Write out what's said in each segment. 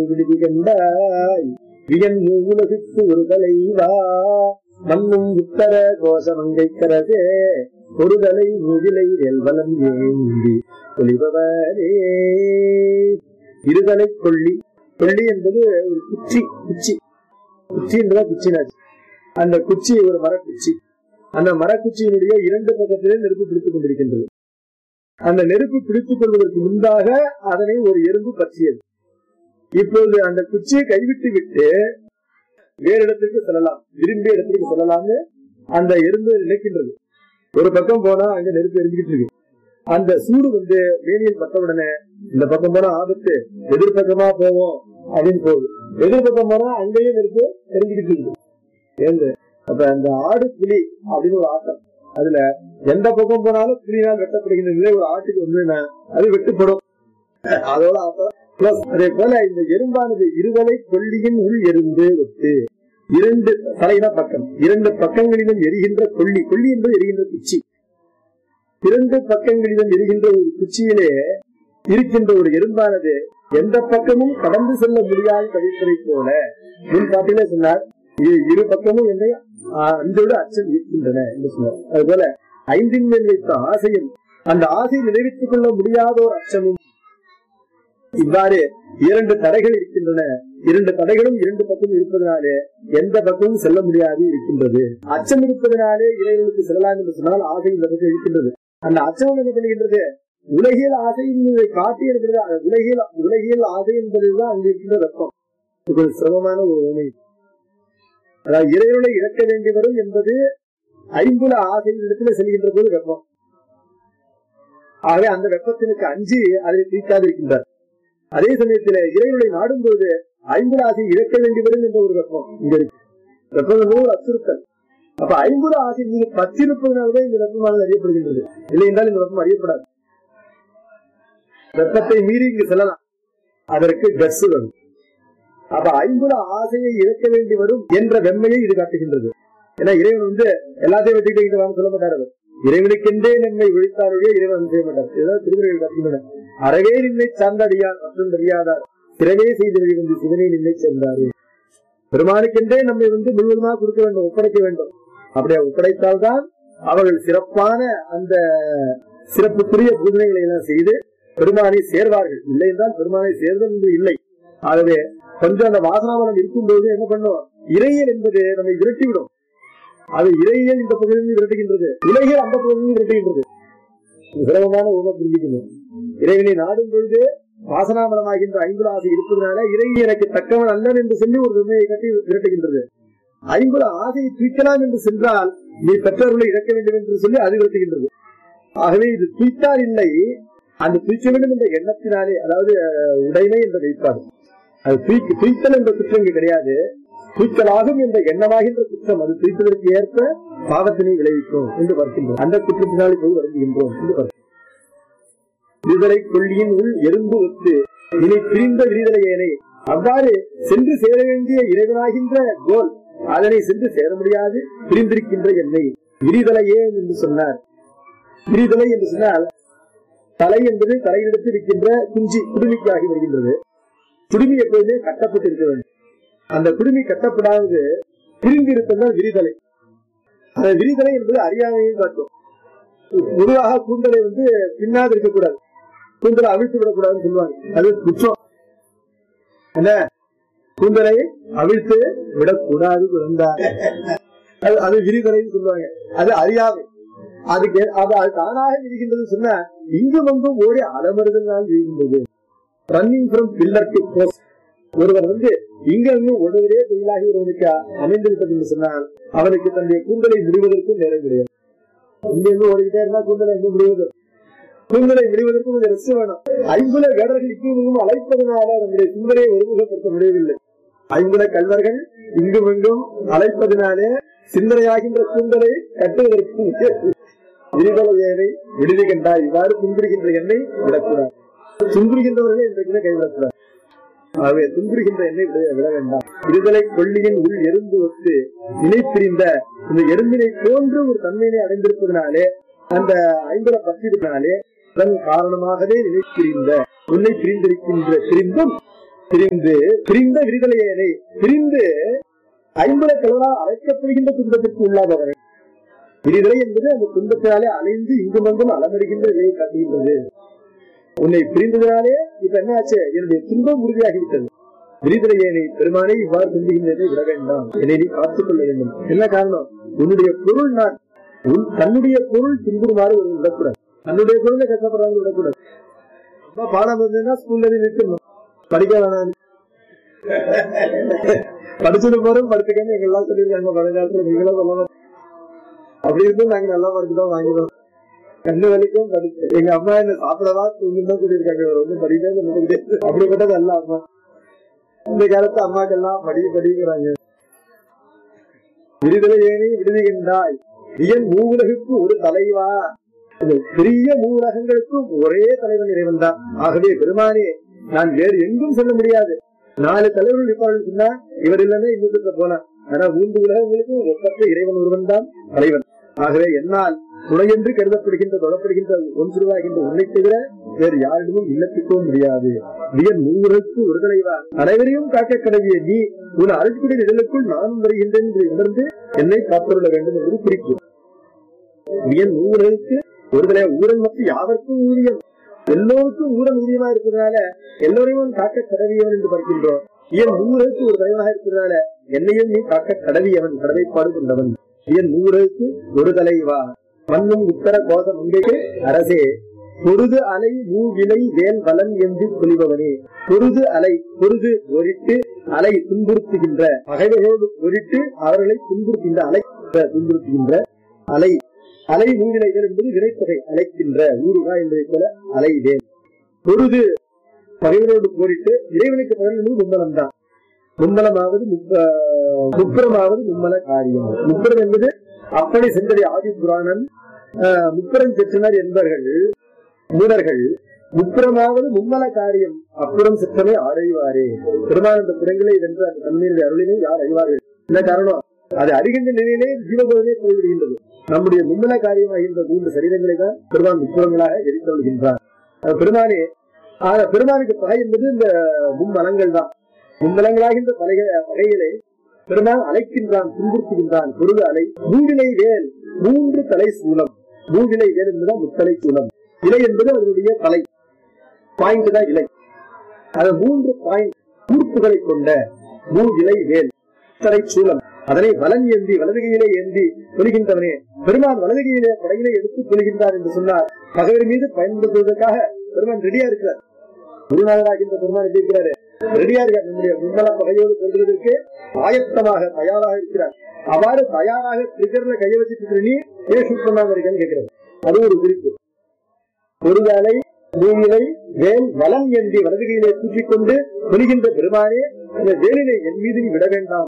விடுதி கண்டாய் வியன் உலகுக்கு ஒரு தலைவா மண்ணும் உத்தர கோஷமங்கை கரசே ஒருதலை முகிலை வெல்வலம் ஏந்தி ஒளிபவரே இருதலை கொள்ளி கொள்ளி என்பது ஒரு குச்சி குச்சி குச்சி என்பதா குச்சினாச்சு அந்த குச்சி ஒரு மரக்குச்சி அந்த மரக்குச்சியினுடைய இரண்டு பக்கத்திலே நெருப்பு பிடித்துக் கொண்டிருக்கின்றது அந்த நெருப்பு பிடித்துக் கொள்வதற்கு முன்பாக அதனை ஒரு எறும்பு பற்றியது இப்போது அந்த குச்சியை கைவிட்டு விட்டு வேறு இடத்திற்கு செல்லலாம் விரும்பிய இடத்திற்கு செல்லலாம்னு அந்த எறும்பு நினைக்கின்றது ஒரு பக்கம் போனா அங்க நெருப்பு எரிஞ்சுக்கிட்டு இருக்கு அந்த சூடு வந்து வேணியில் பட்ட உடனே இந்த பக்கம் போனா ஆபத்து எதிர்பக்கமா போவோம் அப்படின்னு போகுது எதிர்பக்கம் போனா அங்கேயும் நெருப்பு எரிஞ்சுக்கிட்டு இருக்கு ஏந்து அப்ப அந்த ஆடு புலி அப்படின்னு ஒரு ஆட்டம் அதுல எந்த பக்கம் போனாலும் புலியினால் வெட்டப்படுகின்ற நிலை ஒரு ஆட்டுக்கு வந்து அது வெட்டுப்படும் அதோட ஆட்டம் பிளஸ் அதே போல இந்த எறும்பானது இருதலை கொல்லியின் உள் எறும்பு ஒத்து இரண்டு தலையின பக்கம் இரண்டு பக்கங்களிலும் எரிகின்ற கொல்லி கொல்லி என்பது எரிகின்ற குச்சி இரண்டு பக்கங்களிலும் எரிகின்ற ஒரு குச்சியிலே இருக்கின்ற ஒரு எறும்பானது எந்த பக்கமும் கடந்து செல்ல முடியாது தவிர்ப்பதை போல முன் பாட்டிலே சொன்னார் இ- இரு பக்கமும் என்னை அஞ்சோடு அச்சம் இருக்கின்றன என்று சொன்னார் அதுபோல ஐந்தின் மேல் வைத்த ஆசையும் அந்த ஆசையை நிறைவேற்றிக் கொள்ள முடியாத ஒரு அச்சமும் இவ்வாறு இரண்டு தடைகள் இருக்கின்றன இரண்டு தடைகளும் இரண்டு பக்கம் இருப்பதனாலே எந்த பக்கமும் செல்ல முடியாது இருக்கின்றது அச்சம் இருப்பதனாலே இறைவனுக்கு செல்லலாம் என்று சொன்னால் ஆசை இந்த பக்கம் இருக்கின்றது அந்த அச்சம் என்ன பண்ணுகின்றது உலகியல் ஆசை என்பதை காட்டி இருக்கிறது அந்த உலகியல் உலகியல் ஆசை என்பதுதான் அங்கு இருக்கின்ற வெப்பம் இது ஒரு சிரமமான ஒரு உண்மை அதாவது இறைவனை இழக்க வேண்டி வரும் என்பது ஐம்புல ஆசையின் இடத்துல செல்கின்ற போது வெப்பம் ஆகவே அந்த வெப்பத்தினுக்கு அஞ்சி அதை தீர்க்காது இருக்கின்றார் அதே சமயத்துல இறைவனை நாடும்போது ஐம்புல ஆசை இழக்க வேண்டி வரும் என்ற ஒரு வெப்பம் இங்க இருக்கு வெப்பம் என்பது ஒரு அச்சுறுத்தல் அப்ப ஐம்புல ஆசை நீங்க பற்றிருப்பதனாலதான் இந்த வெப்பமானது அறியப்படுகின்றது இல்லை என்றால் இந்த வெப்பம் அறியப்படாது வெப்பத்தை மீறி இங்கு செல்லலாம் அதற்கு கட்ஸ் வேணும் அப்ப ஐம்புல ஆசையை இழக்க வேண்டி வரும் என்ற வெம்மையை இது காட்டுகின்றது ஏன்னா இறைவன் வந்து எல்லாத்தையும் வெட்டிட்டு இங்க வாங்க சொல்ல மாட்டார் அவர் இறைவனுக்கென்றே நம்மை ஒழித்தாருடைய இறைவன் வந்து செய்ய மாட்டார் இதுதான் திருமுறைகள் காட்டுகின்றன அறவே நின்னை சார்ந்தடியார் மற்றும் தெரியாதார் சிறவே செய்து வெளிவந்து சிவனை நின்னை சேர்ந்தாரு பெருமானுக்கென்றே நம்மை வந்து முழுவதுமாக கொடுக்க வேண்டும் ஒப்படைக்க வேண்டும் அப்படியே ஒப்படைத்தால்தான் அவர்கள் சிறப்பான அந்த சிறப்புக்குரிய பூஜனைகளை எல்லாம் செய்து பெருமானை சேர்வார்கள் இல்லை என்றால் பெருமானை சேர்தல் என்று இல்லை ஆகவே கொஞ்சம் அந்த வாசனாவலம் இருக்கும்போது என்ன பண்ணும் இறையல் என்பது நம்மை விரட்டிவிடும் அது இறையியல் இந்த பகுதியில் விரட்டுகின்றது உலகில் அந்த பகுதியில் விரட்டுகின்றது இது சிரமமான உணவு புரிஞ்சுக்கணும் இறைவனை நாடும் பொழுது வாசனாமலமாகின்ற ஐம்பது ஆசை இருப்பதனால இறை எனக்கு தக்கவன் அல்லன் என்று சொல்லி ஒரு உண்மையை கட்டி விரட்டுகின்றது ஐம்பது ஆசையை தூக்கலாம் என்று சென்றால் நீ பெற்றவர்களை இழக்க வேண்டும் என்று சொல்லி அது விரட்டுகின்றது ஆகவே இது தூய்த்தால் இல்லை அந்த தூய்க்க வேண்டும் என்ற எண்ணத்தினாலே அதாவது அஹ், உடைமை என்ற வைப்பாடு அது தூய்க்கு தூய்த்தல் என்ற குற்றம் இங்கு கிடையாது தூய்த்தலாகும் என்ற எண்ணமாகின்ற குற்றம் அது தூய்த்ததற்கு ஏற்ப பாவத்தினை விளைவிக்கும் என்று பார்க்கின்றோம் அந்த குற்றத்தினால் இப்போது வருந்துகின்றோம் என்று பார்க்கின்றோம் விடுதலை கொள்ளியின் உள் எறும்பு ஒத்து இனி பிரிந்த விரிதலையேனை அவ்வாறு சென்று சேர வேண்டிய இறைவனாகின்ற கோல் அதனை சென்று சேர முடியாது பிரிந்திருக்கின்ற என்னை விரிதலையே என்று சொன்னார் விரிதலை என்று சொன்னால் தலை என்பது தலையிடத்தில் இருக்கின்ற குஞ்சி குடுமிக்காகி வருகின்றது குடுமி எப்போதுமே கட்டப்பட்டு இருக்க வேண்டும் அந்த குடுமி கட்டப்படாதது பிரிந்து இருப்பதுதான் விரிதலை அந்த விரிதலை என்பது அறியாமையும் காட்டும் பொதுவாக கூந்தலை வந்து பின்னாது இருக்கக்கூடாது கூந்தலை அவிழ்த்து விடக்கூடாதுன்னு சொல்லுவாங்க அது குற்றம் என்ன கூந்தலை அவிழ்த்து விடக்கூடாது குழந்தா அது அது விரிதலைன்னு சொல்லுவாங்க அது அறியாமை அதுக்கு அது அது தானாக விரிகின்றது சொன்னா இங்கும் அங்கும் ஓடி அலமறுதல் விரிகின்றது running from pillar to post ஒருவர் வந்து இங்க அங்கும் ஒருவரே தொழிலாகி ஒருவனுக்கு அமைந்திருப்பது என்று சொன்னால் அவனுக்கு தன்னுடைய கூந்தலை முடிவதற்கும் நேரம் கிடையாது இங்க இருந்து ஓடிக்கிட்டே இருந்தா கூந்தலை எங்க முடிவது கூந்தலை முடிவதற்கும் கொஞ்சம் ரெஸ்ட் வேணும் ஐம்புல வேடர்கள் இங்கும் அழைப்பதனால நம்முடைய கூந்தலை ஒருமுகப்படுத்த முடியவில்லை ஐம்புல கல்வர்கள் இங்கும் இங்கும் அழைப்பதனாலே சிந்தனையாகின்ற கூந்தலை கட்டுவதற்கு விரிவலையனை விடுதி கண்டா இவ்வாறு துன்புறுகின்ற எண்ணெய் விடக்கூடாது துன்புறுகின்றவர்களை இன்றைக்குமே கைவிடக்கூடாது ஆகவே துன்புறுகின்ற எண்ணெய் விட விட வேண்டாம் விடுதலை கொள்ளியின் உள் எறும்பு ஒத்து இணை பிரிந்த இந்த எறும்பினை போன்று ஒரு தன்மையினை அடைந்திருப்பதனாலே அந்த ஐம்பத பற்றினாலே அதன் காரணமாகவே நிலை பிரிந்த உன்னை பிரிந்திருக்கின்ற பிரிந்தும் பிரிந்து பிரிந்த விரிதலையனை பிரிந்து ஐம்பது கலவரால் அழைக்கப்படுகின்ற துன்பத்திற்கு உள்ளாதவரை விரிதலை என்பது அந்த துன்பத்தினாலே அலைந்து இங்கும் அங்கும் அலமருகின்ற நிலையை காட்டுகின்றது உன்னை பிரிந்ததினாலே இப்ப என்ன ஆச்சு என்னுடைய துன்பம் உறுதியாகிவிட்டது விரிதலையனை பெருமானை இவ்வாறு துன்புகின்றதை விட வேண்டாம் என்னை நீ காத்துக் கொள்ள வேண்டும் என்ன காரணம் உன்னுடைய பொருள் நான் உன் தன்னுடைய பொருள் துன்புறுமாறு ஒரு விடக்கூடாது தன்னுடைய பொருளை கஷ்டப்படுறாங்க விடக்கூடாது அப்ப பாடம் வந்ததுன்னா ஸ்கூல்ல நிற்கணும் படிக்க வேணாம் படிச்சது போதும் படிச்சுக்கன்னு எங்க எல்லாம் சொல்லியிருக்காங்க பழைய காலத்துல நீங்களும் சொல்லணும் அப்படி இருந்தும் நாங்க நல்லா படிச்சு தான் வாங்கினோம் கண்ணு வலிக்கும் படிச்சு எங்க அம்மா என்ன சாப்பிடவா தூங்கி தான் சொல்லியிருக்காங்க வேற ஒண்ணும் படிக்கவே சொல்ல முடியாது அப்படிப்பட்டது அல்ல அம்மா இந்த காலத்து அம்மாக்கெல்லாம் படி படிக்கிறாங்க விடுதலை ஏனி விடுதுகின்றாய் இயன் மூவுலகுக்கு ஒரு தலைவா இந்த பெரிய மூவுலகங்களுக்கும் ஒரே தலைவன் இறைவன் தான் ஆகவே பெருமானே நான் வேறு எங்கும் செல்ல முடியாது நாலு தலைவர்கள் இருப்பார்கள் சொன்னா இவர் இல்லைன்னா இன்னொருத்த போனான் ஆனா மூன்று உலகங்களுக்கும் ஒப்பற்ற இறைவன் ஒருவன் தான் தலைவன் ஆகவே என்னால் துணையென்று கருதப்படுகின்ற தொடப்படுகின்ற ஒன்றுவாகின்ற உன்னை தவிர வேறு யாரிடமும் இல்லத்திக்கவும் முடியாது வியன் மூவருக்கு ஒரு தலைவா அனைவரையும் காக்க கடவிய நீ உன் அருட்குடி நிழலுக்குள் நானும் வருகின்றேன் என்று உணர்ந்து என்னை காத்துள்ள வேண்டும் என்று குறிப்பு வியன் மூவருக்கு ஒரு தலைவா ஊரன் மற்றும் யாவருக்கும் ஊதியம் எல்லோருக்கும் ஊரன் ஊதியமா இருக்கிறதுனால எல்லோரையும் காக்க கடவியவன் என்று பார்க்கின்றோம் என் ஊருக்கு ஒரு தலைவனாக இருக்கிறதுனால என்னையும் நீ காக்க கடவியவன் கடவைப்பாடு கொண்டவன் என் ஊருக்கு ஒரு தலைவா மண்ணும் உத்தர கோஷ மங்கைக்கு அரசே பொருது அலை மூவிலை வேல் வலன் என்று சொல்லுபவனே பொருது அலை பொருது ஒரிட்டு அலை துன்புறுத்துகின்ற பகைவர்களோடு ஒரிட்டு அவர்களை துன்புறுத்துகின்ற அலை துன்புறுத்துகின்ற அலை அலை மூவிலைகள் என்பது வினைத்தொகை அழைக்கின்ற ஊருகா என்பதை போல அலை வேல் பொருது பகைவரோடு போரிட்டு இறைவனுக்கு பகல் என்பது மும்மலம் தான் மும்மலமாவது முப்ப- முப்புறமாவது மும்மல காரியம் முப்புறம் என்பது அப்படி சென்றடி ஆதி புராணன் ஆஹ், முப்புறம் செற்றனர் என்பர்கள் மூடர்கள் முப்புறமாவது மும்மல காரியம் அப்புறம் செற்றனை ஆரைவாரே பெருமாள் அந்த புறங்களை வென்ற அந்த தன்மையுடைய அருளினை யார் அறிவார்கள் என்ன காரணம் அது அறிகின்ற நிலையிலே ஜீவபோதனை போய்விடுகின்றது நம்முடைய மும்மல காரியமாகின்ற மூன்று சரீரங்களை தான் பெருமான் முப்புறங்களாக எரித்தொள்கின்றார் அஹ் பெருமானே ஆக பெருமானுக்கு பகை என்பது இந்த மும்மலங்கள் தான் மும்மலங்களாகின்ற பகைக பகைகளை பெருமான் அழைக்கின்றான் துன்புறுத்துகின்றான் பொருள் அலை மூவிலை வேல் மூன்று தலை சூலம் மூவிலை வேல் என்பதுதான் முத்தலை சூலம் இலை என்பது அதனுடைய தலை பாயிண்ட் தான் இலை அது மூன்று பாயிண்ட் கூர்ப்புகளை கொண்ட மூவிலை வேல் தலை சூலம் அதனை வலன் ஏந்தி வலதுகையிலே ஏந்தி தொழுகின்றவனே பெருமான் வலதுகையிலே படையிலே எடுத்து தொழுகின்றார் என்று சொன்னார் பகைவர் மீது பயன்படுத்துவதற்காக பெருமான் ரெடியா இருக்கிறார் குருநாதராகின்ற பெருமான் எப்படி இருக்கிறாரு ரெடியா இருக்கார் நம்முடைய முன்னல பகையோடு கொள்வதற்கு ஆயத்தமாக தயாராக இருக்கிறார் அவ்வாறு தயாராக ட்ரிகர்ல கைய வச்சுட்டு இருக்கிற நீ ஏன் ஷூட் பண்ணாம இருக்கேன்னு கேட்கிறது அது ஒரு குறிப்பு ஒருவேளை பூமியை வேல் வலம் ஏந்தி வலதுகையிலே தூக்கிக் கொண்டு கொள்கின்ற பெருமானே இந்த வேலினை என் மீது நீ விட வேண்டாம்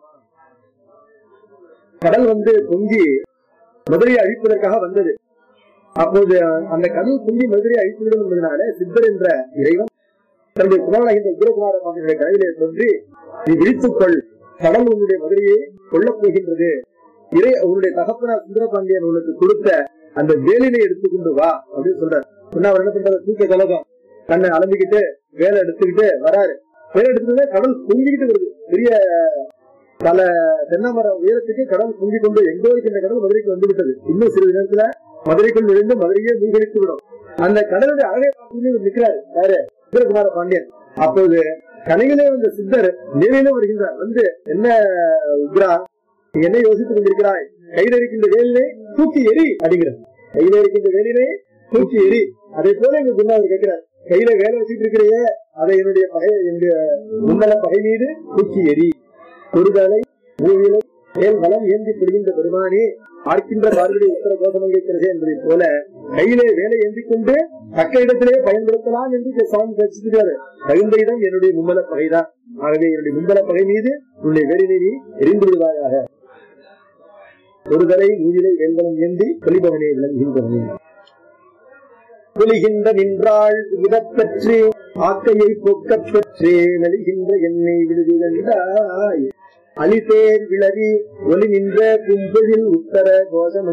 கடல் வந்து பொங்கி மதுரையை அழிப்பதற்காக வந்தது அப்போது அந்த கடல் பொங்கி மதுரையை அழித்துவிடும் என்பதனால சித்தர் என்ற இறைவன் தன்னுடைய குமாரனாகின்ற உக்ரகுமார பாண்டியனுடைய கனவிலே தோன்றி நீ விழித்துக்கொள் கடல் உன்னுடைய மதுரையை கொல்லப் போகின்றது இறை உன்னுடைய தகப்பனார் சுந்தரபாண்டியன் உனக்கு கொடுத்த அந்த வேலினை எடுத்துக்கொண்டு வா அப்படின்னு சொல்றார் சொன்னா அவர் என்ன பண்றாரு தூக்க கலகம் தன்னை அலம்பிக்கிட்டு வேலை எடுத்துக்கிட்டு வராரு வேலை எடுத்துக்கிட்டு கடல் பொங்கிக்கிட்டு வருது பெரிய பல தென்னமரம் உயரத்துக்கு கடல் பொங்கி கொண்டு எங்கோ இருக்கின்ற கடல் மதுரைக்கு வந்து விட்டது இன்னும் சிறிது நேரத்துல மதுரைக்குள் நுழைந்து மதுரையே மூழ்கடித்து விடும் அந்த கடலுடைய அழகை பார்த்து இவர் நிற்கிறாரு யாரு சுந்தரகுமார பாண்டியன் அப்போது கனையிலே வந்த சித்தர் நேரிலே வருகின்றார் வந்து என்ன உக்ரா நீ என்ன யோசித்துக் கொண்டிருக்கிறாய் கையில் இருக்கின்ற வேலினை தூக்கி எரி அப்படிங்கிறார் கையில இருக்கின்ற வேலினை தூக்கி எரி அதை போல எங்க குருநாதர் கேட்கிறார் கையில வேலை வச்சுட்டு இருக்கிறையே அதை என்னுடைய பகை எங்க முன்னல பகை மீது தூக்கி எரி ஒருவேளை பூவிலை மேல் வளம் ஏந்தி கொள்கின்ற பெருமானே பார்க்கின்ற பார்வையை உத்தர கோஷம் கேட்கிறது என்பதை போல கையிலே வேலை ஏந்தி கொண்டு தக்க இடத்திலே பயன்படுத்தலாம் என்று இங்க சுவாமி பேசிக்கிறாரு தகுந்த இடம் என்னுடைய மும்மல பகைதான் ஆகவே என்னுடைய மும்மல பகை மீது உன்னுடைய வேலினை நீ எரிந்து விடுவாயாக ஒரு தலை ஊதிலை வெண்கலம் ஏந்தி தொழிபவனே விளங்குகின்றவனே ஒளிகின்ற நின்றாள் விடப்பெற்று ஆக்கையை போக்கப் பெற்றே நலிகின்ற எண்ணெய் விடுதி கண்டாய் அலிதேர் விளவி ஒளி நின்ற கும்பலில் உத்தர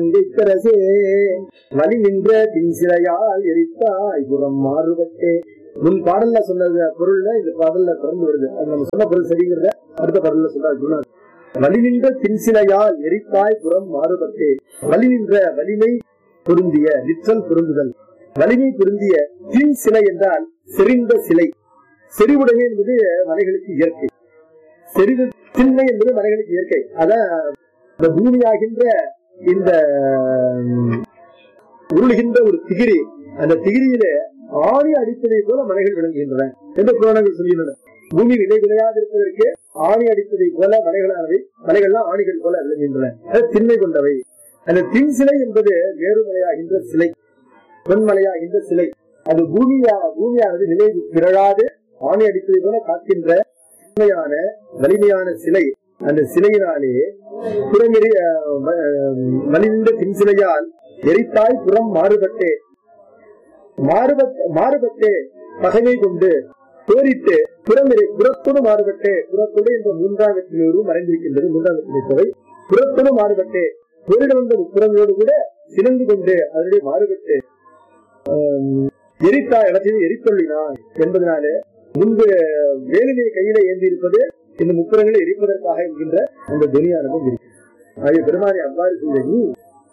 கோஷமங்கைக்கரசே வலி நின்ற பின்சிலையால் எரித்தாய் புறம் மாறுபட்டே முன் பாடல்ல சொன்னது பொருள்ல இந்த பாடல்ல தொடர்ந்து வருது அது நம்ம சொன்ன பொருள் சரிங்கிறத அடுத்த பாடல்ல சொல்றாரு சொன்னார் வலி நின்ற பின்சிலையால் எரித்தாய் புறம் மாறுபட்டே வலி நின்ற வலிமை பொருந்திய நிற்றல் பொருந்துதல் வலிமை பொருந்திய பின் சிலை என்றால் செறிந்த சிலை செறிவுடைமை என்பது மலைகளுக்கு இயற்கை செறிவு திண்மை என்பது மலைகளுக்கு இயற்கை அதான் இந்த பூமியாகின்ற இந்த உம், உருளுகின்ற ஒரு திகிரி அந்த திகிரியிலே ஆணி அடிப்பதை போல மலைகள் விளங்குகின்றன என்று புராணங்கள் சொல்கின்றன பூமி நிலை விளையாது இருப்பதற்கு ஆணி அடிப்பதை போல மலைகளானவை மலைகள்லாம் ஆணிகள் போல விளங்குகின்றன அது திண்மை கொண்டவை அந்த தின் சிலை என்பது வேறுமலையாகின்ற சிலை பொன்மலையாகின்ற சிலை அது பூமியா பூமியானது நிலை பிறழாது ஆணி அடிப்பதை போல காக்கின்ற உண்மையான வலிமையான சிலை அந்த சிலையினாலே புறமெறி மலிந்த பின் சிலையால் எரித்தாய் புறம் மாறுபட்டே மாறுபட் மாறுபட்டே பகைமை கொண்டு போரிட்டு புறமெறி புறத்தோடு மாறுபட்டே புறத்தோடு என்ற மூன்றாம் வெற்றிலூரும் மறைந்திருக்கின்றது மூன்றாம் வெற்றிலை தொகை புறத்தோடு மாறுபட்டே போரிட வந்த புறங்களோடு கூட சிறந்து கொண்டு அதனுடைய மாறுபட்டு ஆம், எரித்தா இடத்தில் எரித்தொள்ளினான் என்பதனாலே முன்பு வேலினை கையில ஏந்தி இருப்பது இந்த முப்புறங்களை எரிப்பதற்காக என்கின்ற அந்த துணியானதும் இருக்கு ஆகிய பெருமானை அவ்வாறு செய்த நீ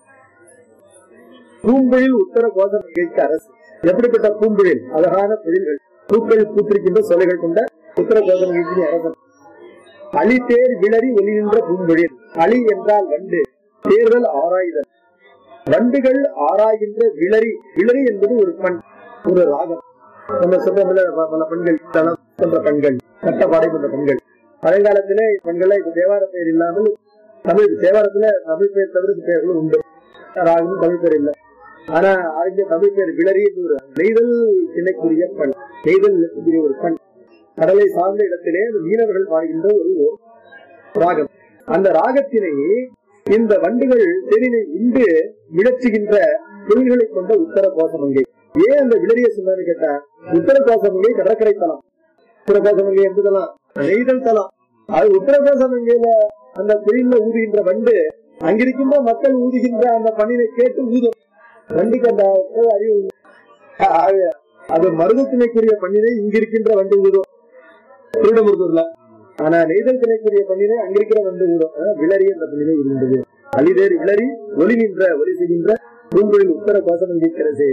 பூம்பொழில் உத்தர கோதம் கேட்க அரசு எப்படிப்பட்ட பூம்பொழில் அழகான பொழில்கள் பூக்கள் பூத்திருக்கின்ற சொலைகள் கொண்ட உத்தர கோதம் கேட்கிற அரசன் அலி தேர் விளரி ஒளிகின்ற பூம்பொழில் அலி என்றால் வண்டு தேர்தல் ஆராய்தல் வண்டுகள் ஆராய்கின்ற விளரி விளரி என்பது ஒரு பண் ஒரு ராகம் நம்ம சொல்றோம்ல ப- பல பெண்கள் தளம் போன்ற பெண்கள் கட்டப்பாடை போன்ற பெண்கள் பழையகாலத்திலே பெண்கள் இப்ப தேவார பெயர் இல்லாமல் தமிழ் தேவாரத்துல தமிழ் பெயர் தவிர பெயர்களும் உண்டு ராகம் தமிழ் பேர் இல்லை ஆனா அறிஞ்ச தமிழ் பேர் விளரி என்று ஒரு நெய்தல் இணைக்குரிய பண் நெய்தல் இணைக்குரிய ஒரு பண் கடலை சார்ந்த இடத்திலே அந்த மீனவர்கள் பாடுகின்ற ஒரு ராகம் அந்த ராகத்தினை இந்த வண்டுகள் தெருவினை உண்டு விளச்சுகின்ற தொழில்களை கொண்ட உத்தர கோசமங்கை ஏன் அந்த விளரிய சொன்னான்னு கேட்டா உத்தர கோசமங்கை கடற்கரை தலம் உத்தர கோசமங்கை எந்த தலம் நெய்தல் தலம் அது உத்தர கோசமங்கையில அந்த தொழில ஊதுகின்ற வண்டு அங்கிருக்கின்ற மக்கள் ஊதுகின்ற அந்த பணியை கேட்டு ஊதும் வண்டுக்கு அந்த அறிவு உண்டு. ஆக, அது மருதத்தினைக்குரிய பண்ணினை இங்கிருக்கின்ற வண்டு ஊதும் திருடமுருதூர்ல ஆனா நெய்தல் திணைக்குரிய பண்ணினை அங்கிருக்கிற வண்டு ஊதும் ஆனா, விளரி என்ற பண்ணினை இருந்தது அலிதேர் விளரி ஒளி நின்ற ஒளி செய்கின்ற பூங்குழில் உத்தர கோசம் இருக்கிறதே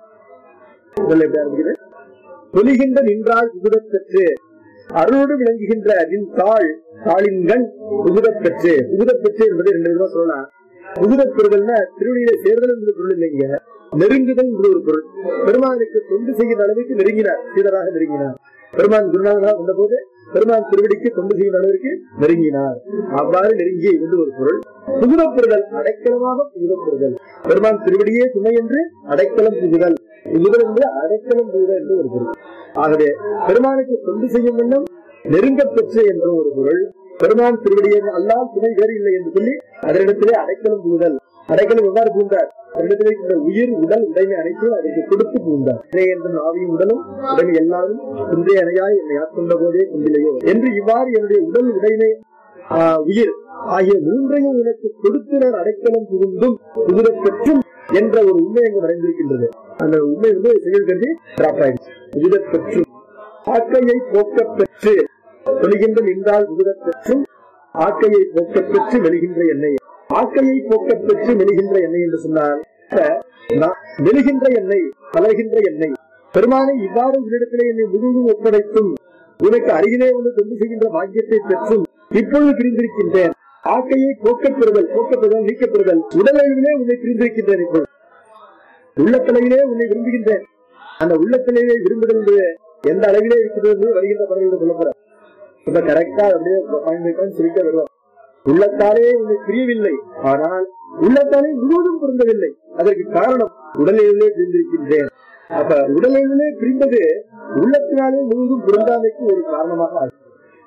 முதல்ல எப்படி ஆரம்பிக்குது ஒலிகின்ற நின்றால் புகுதப் பெற்று அருளோடு விளங்குகின்ற நின் தாள் தாளின்கண் புகுதப் பெற்று புகுதப் பெற்று என்பது ரெண்டு விதமா சொல்லலாம் புகுதப் பெறுதல்னா திருவடியில சேர்தல் என்பது பொருள் இல்லைங்க நெருங்குதல் என்பது ஒரு பொருள் பெருமானுக்கு தொண்டு செய்கிற அளவுக்கு நெருங்கினார் சீடராக நெருங்கினார் பெருமான் குருநாதனாக வந்தபோது பெருமான் திருவடிக்கு தொண்டு செய்கிற அளவிற்கு நெருங்கினார் அவ்வாறு நெருங்கி என்று ஒரு பொருள் புகுதப்படுதல் அடைக்கலமாக புகுதப்படுதல் பெருமான் திருவடியே துணை என்று அடைக்கலம் புகுதல் புகுதல் என்று அடைக்கலம் புகுதல் என்று ஒரு பொருள் ஆகவே பெருமானுக்கு தொண்டு செய்யும் வண்ணம் நெருங்கப் பெற்று என்ற ஒரு பொருள் பெருமான் திருவடியை அல்லால் துணை வேறு இல்லை என்று சொல்லி அதனிடத்திலே அடைக்கலம் புகுதல் அடைக்கலம் எவ்வாறு புகுந்தார் அதனிடத்திலே இந்த உயிர் உடல் உடைமை அனைத்தும் அதற்கு கொடுத்து புகுந்தார் இறை என்ற ஆவியும் உடலும் உடைமை எல்லாரும் குன்றே அணையாய் என்னை ஆட்கொண்ட போதே குந்திலையோ என்று இவ்வாறு என்னுடைய உடல் உடைமை ஆஹ், உயிர் ஆகிய மூன்றையும் எனக்கு கொடுத்து நான் அடைக்கலம் புகுந்தும் புகுதப் பெற்றும் என்ற ஒரு உண்மை அங்கு மறைந்திருக்கின்றது அந்த உண்மை வந்து செயல் கருதி டிராப் ஆயிடுச்சு புகுதப் பெற்றும் ஆக்கையை போக்கப் பெற்று வெளிகின்ற நின்றால் புகுதப் பெற்றும் ஆக்கையை போக்கப் பெற்று வெளிகின்ற எண்ணெய் ஆக்கையை போக்கப் பெற்று மெலிகின்ற எண்ணெய் என்று சொன்னால் நான் மெலிகின்ற எண்ணெய் கலர்கின்ற எண்ணெய் பெருமானை இவ்வாறு உன்னிடத்திலே என்னை முழுவதும் ஒப்படைத்தும் உனக்கு அருகிலே வந்து தொண்டு செய்கின்ற பாக்கியத்தை பெற்றும் இப்பொழுது பிரிந்திருக்கின்றேன் ஆக்கையை போக்கப் பெறுதல் போக்கப்படுதல் நீக்கப்படுதல் உடல் அளவிலே உன்னை பிரிந்திருக்கின்றேன் இப்பொழுது உள்ளத்தளவிலே உன்னை விரும்புகின்றேன் அந்த உள்ளத்திலேயே விரும்புதல் என்பது எந்த அளவிலே இருக்கிறது என்று வருகின்ற படங்களோட சொல்லப்படுற இப்ப கரெக்டா அப்படியே பயன்படுத்தான்னு சொல்லிட்டே வருவார் உள்ளத்தாலே உன்னை பிரியவில்லை ஆனால் உள்ளத்தாலே முழுவதும் பொருந்தவில்லை அதற்கு காரணம் உடலிலே பிரிந்திருக்கின்றேன் அப்ப உடலிலே பிரிந்தது உள்ளத்தினாலே முழுவதும் பொருந்தாமைக்கு ஒரு காரணமாக ஆகும்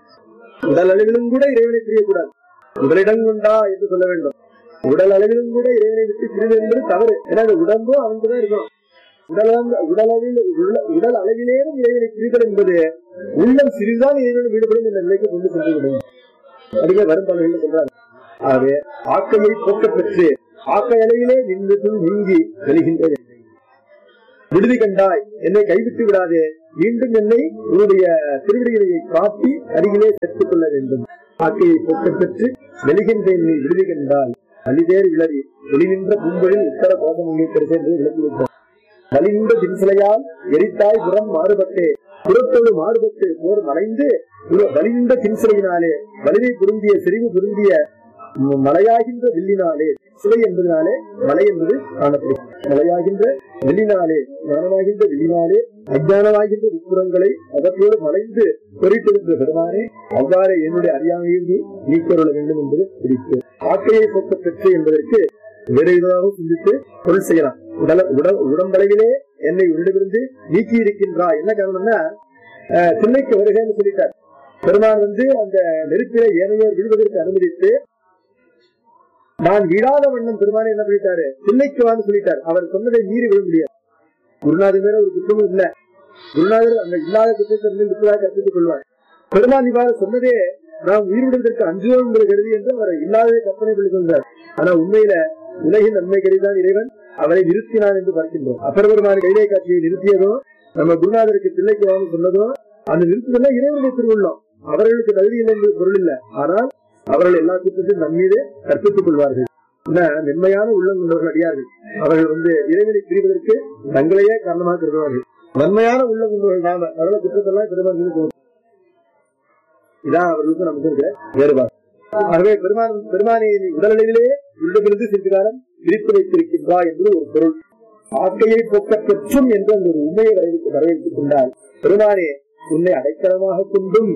உடல் அளவிலும் கூட இறைவனை பிரியக்கூடாது உடலிடம் கொண்டா என்று சொல்ல வேண்டும் உடல் அளவிலும் கூட இறைவனை விட்டு பிரிவது என்பது தவறு ஏன்னா அந்த உடம்பும் அவன்தான் இருக்கணும் உடல் உடலளவில் உள்ள- உடல் அளவிலேயும் இறைவனை பிரிதல் என்பது உள்ளம் சிறிதுதான் இறைவனை ஈடுபடும் என்ற நிலைக்கு கொண்டு சென்று விடும் அதுவே வரும் பலர்கள் சொல்றாங்க ஆகவே ஆக்கையை போக்க பெற்று ஆக்கை அளவிலே நின்று நீங்கி வெளிகின்ற எண்ணெய் விடுதி கண்டாய் என்னை கைவிட்டு விடாதே மீண்டும் என்னை உன்னுடைய திருவிடைகளை காட்டி அருகிலே சேர்த்துக் கொள்ள வேண்டும் ஆக்கையை பொக்க பெற்று வெளிகின்ற என்னை விடுதி கண்டால் அலிதேர் விளவி வெளிநின்ற பூம்பொழில் உத்தர கோபம் உங்களுக்கு என்று விளங்கிவிட்டார் வலிந்த தின்சிலையால் எரித்தாய் புறம் மாறுபட்டே புறத்தோடு மாறுபட்டு போர் மறைந்து ஒரு வலிந்த தின்சிலையினாலே வலிமை பொருந்திய செறிவு பொருந்திய ம- மலையாகின்ற வில்லினாலே சிலை என்பதனாலே மலை என்பது காணப்படும் மலையாகின்ற வெள்ளினாலே ஞானமாகின்ற வில்லினாலே அஜானமாகின்ற உட்புறங்களை அவற்றோடு மலைந்து பொறித்திருந்த பெருமானே அவ்வாறு என்னுடைய அறியாமையை நீ நீக்கொள்ள வேண்டும் என்பது குறிப்பு ஆக்கையை போக்க பெற்று என்பதற்கு வேறு விதமாக சிந்தித்து பொருள் செய்யலாம் உடல உடல் உடம்பளவிலே என்னை உள்ளிருந்து நீக்கி இருக்கின்றாய் என்ன காரணம்னா அஹ், திண்ணைக்கு வருகைன்னு சொல்லிட்டார் பெருமான் வந்து அந்த நெருப்பில ஏனையோர் விழுவதற்கு அனுமதித்து நான் விழாத வண்ணம் பெருமானை என்ன பண்ணிட்டாரு தில்லைக்கு வான்னு சொல்லிட்டார் அவர் சொன்னதை மீறி விட முடியாது குருநாதர் மேல ஒரு குற்றமும் இல்ல குருநாதர் அந்த இல்லாத குற்றத்தை இருப்பதாக கற்பித்துக் கொள்வார் பெருமான் இவ்வாறு சொன்னதே நாம் உயிர் விடுவதற்கு அஞ்சுவோம் என்பது கருதி என்று அவர் இல்லாததை கற்பனை பண்ணி கொண்டார் ஆனா உண்மையில உலகின் நன்மை கருதிதான் இறைவன் அவரை நிறுத்தினான் என்று பார்க்கின்றோம் அப்பர் பெருமான் கைலை காட்சியை நிறுத்தியதும் நம்ம குருநாதருக்கு பிள்ளைக்கு வாங்க சொன்னதும் அந்த நிறுத்துதல இறைவனுடைய திருவுள்ளம் அவர்களுக்கு தகுதி இல்லை என்பது பொருள் இல்ல ஆனால் அவர்கள் எல்லா குற்றத்தையும் நம் மீது கற்பித்துக் கொள்வார்கள் என்ன மென்மையான உள்ளம் கொண்டவர்கள் அடியார்கள் அவர்கள் வந்து இறைவனை பிரிவதற்கு தங்களையே காரணமாக கருதுவார்கள் வன்மையான உள்ளம் கொண்டவர்கள் நாம அதனால குற்றத்தெல்லாம் பெருமான் மீது போகும் இதான் அவர்களுக்கு நமக்கு இருக்கிற வேறுபாடு ஆகவே பெருமான் பெருமானை நீ உடலளவிலே உள்ளிருந்து சிறிது காலம் விரித்து வைத்திருக்கின்றா என்பது ஒரு பொருள் ஆக்கையை போக்க பெற்றும் என்று அந்த ஒரு உண்மையை வரவேற்று வரவேற்றுக் கொண்டால் பெருமானே உன்னை அடைக்கலமாக கொண்டும்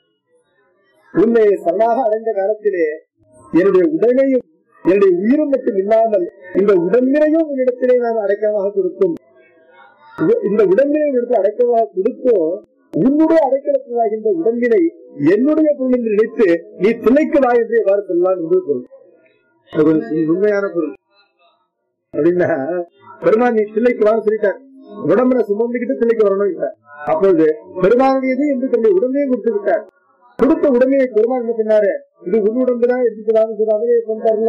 உன்னை சரணாக அடைந்த காலத்திலே என்னுடைய உடலையும் என்னுடைய உயிரும் மட்டும் இல்லாமல் இந்த உடம்பினையும் உன்னிடத்திலே நான் அடைக்கலமாக கொடுக்கும் உ- இந்த உடம்பினை எடுத்து அடைக்கலமாக கொடுத்தோம் உன்னுடைய அடைக்கலத்தினாகின்ற உடம்பினை என்னுடைய பொருள் என்று நினைத்து நீ திளைக்கு வா என்று எவ்வாறு சொல்லலாம் என்று பொருள் அது ஒரு உண்மையான பொருள் அப்படின்னா பெருமான் நீ தில்லைக்கு வான்னு சொல்லிட்டார் உடம்புல சுமந்துக்கிட்டு தில்லைக்கு வரணும் இல்ல அப்பொழுது பெருமானுடையது என்று தன்னுடைய உடம்பையும் கொடுத்து விட்டார் கொடுத்த உடமையை பெருமான் என்ன சொன்னாரு இது உன் உடம்புதான் எடுத்துக்கலாம்னு சொன்னாலே சொன்னார்ல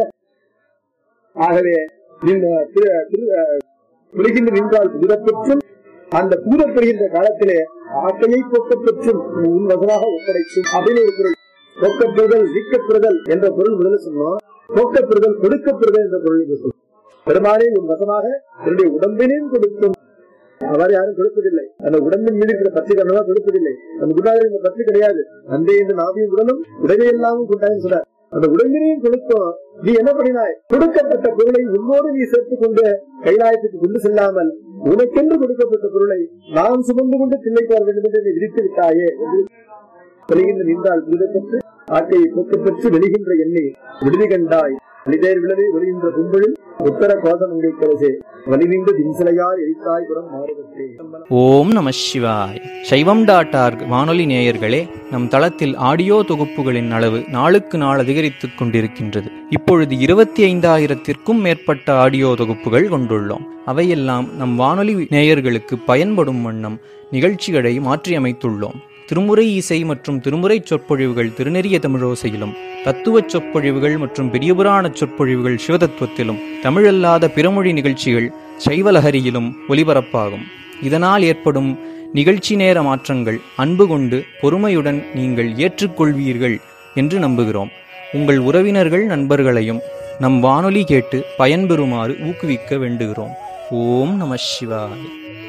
ஆகவே இந்த திரு- திரு- அஹ், புரிகின்ற நின்றால் புதிரப்பெற்றும் அந்த பூதப்பெறுகின்ற காலத்திலே ஆட்டையை போக்கப் பெற்றும் உன் வசமாக ஒப்படைக்கும் அப்படின்னு ஒரு பொருள் போக்கப்படுதல் நீக்கப்படுதல் என்ற பொருள் முதல்ல சொன்னோம் போக்கப்படுதல் கொடுக்கப்படுதல் என்ற பொருள் இங்கு சொன்னோம். பெருமானே உன் வசமாக என்னுடைய உடம்பினையும் கொடுக்கும் அவர் யாரும் கொடுப்பதில்லை அந்த உடம்பின் மீது இருக்கிற பற்றி கண்ணமா கொடுப்பதில்லை அந்த குருநாதர் இந்த பற்றி கிடையாது அந்த இந்த நாவியும் உடலும் உடனே எல்லாமும் கொண்டாயின்னு சொன்னார் அந்த உடம்பினையும் கொடுத்தோம் நீ என்ன பண்ணினாய் கொடுக்கப்பட்ட பொருளை உன்னோடு நீ சேர்த்துக் கொண்டு கைலாயத்துக்கு கொண்டு செல்லாமல் உனக்கென்று கொடுக்கப்பட்ட பொருளை நான் சுமந்து கொண்டு தில்லைக்கு வர வேண்டும் என்று நீ விரித்து விட்டாயே என்று வெளிகின்ற நின்றால் விடுதப்பட்டு ஆட்டையை போக்கப்பெற்று வெளிகின்ற எண்ணெய் விடுதி கண்டாய் அலிதேர் விளவே வெளிகின்ற கும்பலில் உத்தர கோஷம் உங்கைக்கிறதே வலிவிந்த தின்சிலையால் எரித்தாய் புறம் மாறுபட்டே ஓம் நம சிவாய் சைவம் டாட் ஆர்க் வானொலி நேயர்களே நம் தளத்தில் ஆடியோ தொகுப்புகளின் அளவு நாளுக்கு நாள் அதிகரித்துக் கொண்டிருக்கின்றது இப்பொழுது இருபத்தி ஐந்தாயிரத்திற்கும் மேற்பட்ட ஆடியோ தொகுப்புகள் கொண்டுள்ளோம் அவையெல்லாம் நம் வானொலி நேயர்களுக்கு பயன்படும் வண்ணம் நிகழ்ச்சிகளை மாற்றியமைத்துள்ளோம் திருமுறை இசை மற்றும் திருமுறை சொற்பொழிவுகள் திருநெறிய தமிழோசையிலும் தத்துவச் சொற்பொழிவுகள் மற்றும் பெரியபுராண சொற்பொழிவுகள் சிவதத்துவத்திலும் தமிழல்லாத பிறமொழி நிகழ்ச்சிகள் சைவலஹரியிலும் ஒலிபரப்பாகும் இதனால் ஏற்படும் நிகழ்ச்சி நேர மாற்றங்கள் அன்பு கொண்டு பொறுமையுடன் நீங்கள் ஏற்றுக்கொள்வீர்கள் என்று நம்புகிறோம் உங்கள் உறவினர்கள் நண்பர்களையும் நம் வானொலி கேட்டு பயன்பெறுமாறு ஊக்குவிக்க வேண்டுகிறோம் ஓம் நம சிவாய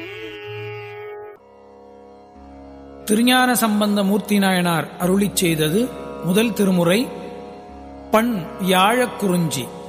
திருஞான சம்பந்த மூர்த்தி நாயனார் அருளிச் செய்தது முதல் திருமுறை பண் வியாழக்குறிஞ்சி